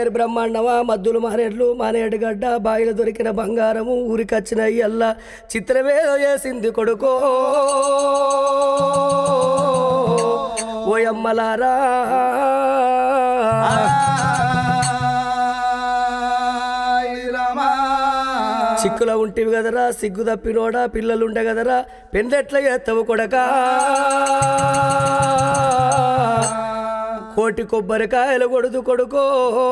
బయలేరు బ్రహ్మాండమా మద్దులు మానేడ్లు మానేడు గడ్డ బాయిలు దొరికిన బంగారము ఊరికొచ్చిన అల్ల చిత్రమేదో చేసింది కొడుకో ఓయమ్మలారా చిక్కుల ఉంటివి కదరా సిగ్గు తప్పినోడా పిల్లలుండే కదరా పెందెట్ల చేస్తావు కొడకా కోటి కొబ్బరికాయలు కొడుదు కొడుకో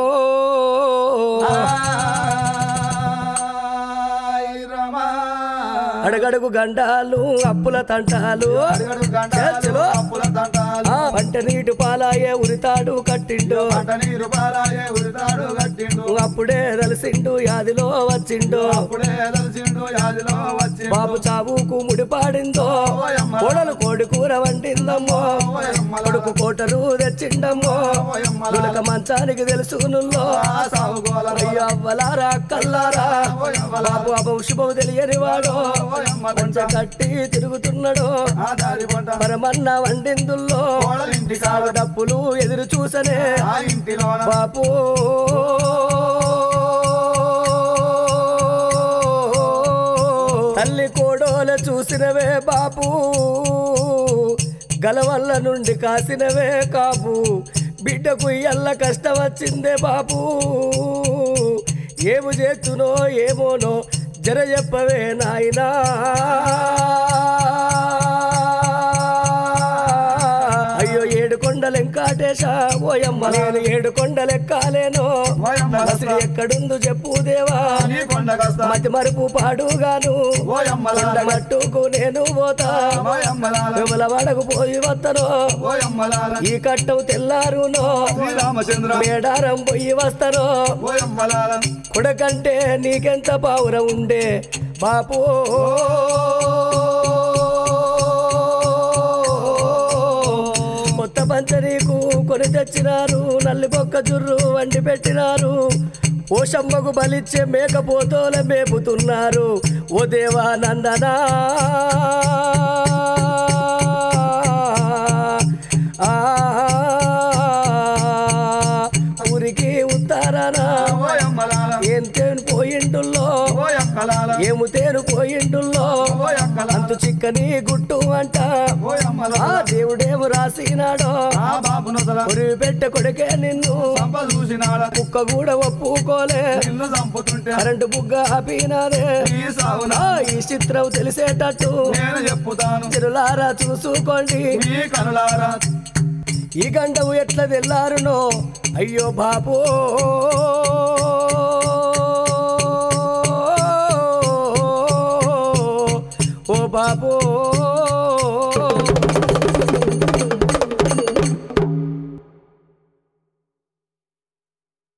అడగడుగు గండాలు అప్పుల తంటాలు చలో. ఆ పంట నీటి పాలాయే ఉరితాడు కట్టిండు నీరు పాలాయే ఉరితాడు కట్టిండు అప్పుడే తెలిసిండు యాదిలో వచ్చిండు అప్పుడే తెలిసిండు యాదిలో వచ్చి బాబు చావుకు ముడిపాడిందో కోడలు కోడి కూర వండిందమ్మో కొడుకు కోటరు తెచ్చిండమ్మో నులక మంచానికి తెలుసునుల్లో ఆ సాగుగోల అయ్యో అవ్వలారా కల్లారా బాబు అభం శుభం తెలియని వాడు కొంచెం కట్టి తిరుగుతున్నాడు ఆ దారి పంట పరమన్న వండిందుల్లో కోడలింటి సాగు డప్పులు ఎదురు చూసనే ఆ ఇంటిలోన బాపు తల్లి కోడోల చూసినవే బాపు గలవల్ల నుండి కాసినవే కాపు బిడ్డకు ఎల్ల కష్టం వచ్చిందే బాపు ఏము చేస్తునో ఏమోనో జర చెప్పవే నాయనా అయ్యో ఏడు కొండలెంకాటేశ ఓయమ్మ నేను ఏడు కొండలెక్కాలేనో ఓయమ్మ అసలు ఎక్కడుందో చెప్పు దేవా నీ కొండ కస్త మతి మరుపు పాడుగాను ఓయమ్మలాల మట్టుకు నేను పోతా ఓయమ్మలాల విమల వడకు పోయి వస్తాను ఓయమ్మలాల ఈ కట్టం తెల్లారునో శ్రీరామచంద్ర మేడారం పోయి వస్తాను ఓయమ్మలాల కొడకంటే నీకెంత పావురం ఉండే బాపు కొత్త పంచ నీకు కొని తెచ్చినారు నల్లి బొక్క జుర్రు వండి పెట్టినారు ఓ శమ్మకు బలిచ్చే మేకపోతోల మేపుతున్నారు ఓ దేవా నందనా ఆ ఊరికి ఉత్తరానా ఓయమ్మలాల ఏం తేను పోయిండుల్లో ఓయక్కలాల ఏము తేను పోయిండుల్లో ఓయక్కలాల అంతు చిక్కని గుట్టు అంట ఓయమ్మలాల ఆ దేవుడేము రాసినాడో ఆ బాబు నొసల కొరివి పెట్ట కొడుకే నిన్ను సంప చూసినాడ కుక్క కూడా ఒప్పుకోలే నిన్ను చంపుతుంటే కరెంటు బుగ్గ ఆపినాదే ఈ సావున ఆ ఈ చిత్రం తెలిసేటట్టు నేను చెప్పుతాను తిరులారా చూసుకోండి మీ కనులారా ఈ గంటవు ఎట్లా తెల్లారునో అయ్యో బాబో ఓ బాబో